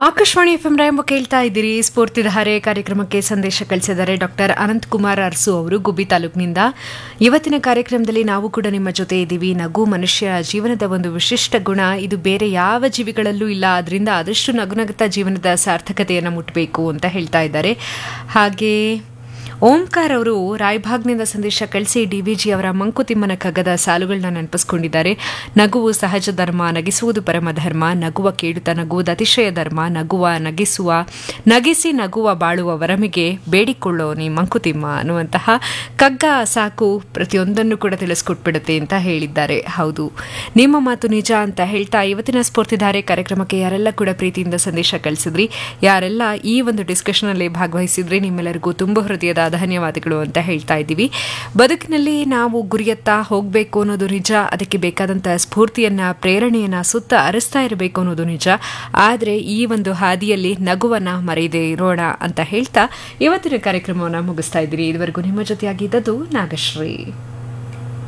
Akashvani F M ರಾಯಂಬ ಕೇಳ್ತಾ ಇದ್ದೀರಿ ಸ್ಫೂರ್ತಿಧಾರೆ ಕಾರ್ಯಕ್ರಮಕ್ಕೆ ಸಂದೇಶ ಕಳಿಸಿದ್ದಾರೆ ಡಾಕ್ಟರ್ ಅನಂತ್ ಕುಮಾರ್ ಅರಸು ಅವರು ಗುಬ್ಬಿ ತಾಲೂಕಿನಿಂದ ಇವತ್ತಿನ ಕಾರ್ಯಕ್ರಮದಲ್ಲಿ ನಾವು ಕೂಡ ನಿಮ್ಮ ಜೊತೆ ಇದ್ದೀವಿ ನಗು ಮನುಷ್ಯ ಜೀವನದ ಒಂದು ವಿಶಿಷ್ಟ ಗುಣ ಇದು ಬೇರೆ ಯಾವ ಜೀವಿಗಳಲ್ಲೂ ಇಲ್ಲ ಅದರಿಂದ ಆದಷ್ಟು ನಗುನಗುತ್ತಾ ಜೀವನದ ಸಾರ್ಥಕತೆಯನ್ನು ಮುಟ್ಟಬೇಕು ಅಂತ ಹೇಳ್ತಾ ಇದ್ದಾರೆ ಹಾಗೆ ಓಂಕಾರ್ ಅವರು ರಾಯಭಾಗ್ನಿಂದ ಸಂದೇಶ ಕಳಿಸಿ ಡಿವಿಜಿ ಅವರ ಮಂಕುತಿಮ್ಮನ ಕಗ್ಗದ ಸಾಲುಗಳನ್ನ ನೆನಪಿಸ್ಕೊಂಡಿದ್ದಾರೆ ನಗುವು ಸಹಜ ಧರ್ಮ ನಗಿಸುವುದು ಪರಮ ಧರ್ಮ ನಗುವ ಕೇಡುತ್ತ ನಗುವುದು ಅತಿಶಯ ಧರ್ಮ ನಗುವ ನಗಿಸುವ ನಗಿಸಿ ನಗುವ ಬಾಳುವ ವರಮಿಗೆ ಬೇಡಿಕೊಳ್ಳೋ ನೀ ಮಂಕುತಿಮ್ಮ ಅನ್ನುವಂತಹ ಕಗ್ಗ ಸಾಕು ಪ್ರತಿಯೊಂದನ್ನು ಕೂಡ ತಿಳಿಸ್ಕೊಟ್ಬಿಡುತ್ತೆ ಅಂತ ಹೇಳಿದ್ದಾರೆ ಹೌದು ನಿಮ್ಮ ಮಾತು ನಿಜ ಅಂತ ಹೇಳ್ತಾ ಇವತ್ತಿನ ಸ್ಫೂರ್ತಿಧಾರೆ ಕಾರ್ಯಕ್ರಮಕ್ಕೆ ಯಾರೆಲ್ಲ ಕೂಡ ಪ್ರೀತಿಯಿಂದ ಸಂದೇಶ ಕಳಿಸಿದ್ರಿ ಯಾರೆಲ್ಲ ಈ ಒಂದು ಡಿಸ್ಕಷನ್ ಅಲ್ಲಿ ಭಾಗವಹಿಸಿದ್ರಿ ನಿಮ್ಮೆಲ್ಲರಿಗೂ ತುಂಬ ಹೃದಯದ ಧನ್ಯವಾದಗಳು ಅಂತ ಹೇಳ್ತಾ ಇದ್ದೀವಿ ಬದುಕಿನಲ್ಲಿ ನಾವು ಗುರಿಯತ್ತ ಹೋಗಬೇಕು ಅನ್ನೋದು ನಿಜ ಅದಕ್ಕೆ ಬೇಕಾದಂತಹ ಸ್ಫೂರ್ತಿಯನ್ನ ಪ್ರೇರಣೆಯನ್ನ ಸುತ್ತ ಅರಿಸ್ತಾ ಇರಬೇಕು ಅನ್ನೋದು ನಿಜ ಆದರೆ ಈ ಒಂದು ಹಾದಿಯಲ್ಲಿ ನಗುವನ್ನ ಮರೆಯದೆ ಇರೋಣ ಅಂತ ಹೇಳ್ತಾ ಇವತ್ತಿನ ಕಾರ್ಯಕ್ರಮವನ್ನು ಮುಗಿಸ್ತಾ ಇದ್ದೀರಿ ಇದುವರೆಗೂ ನಿಮ್ಮ ಜೊತೆಯಾಗಿದ್ದದು ನಾಗಶ್ರೀ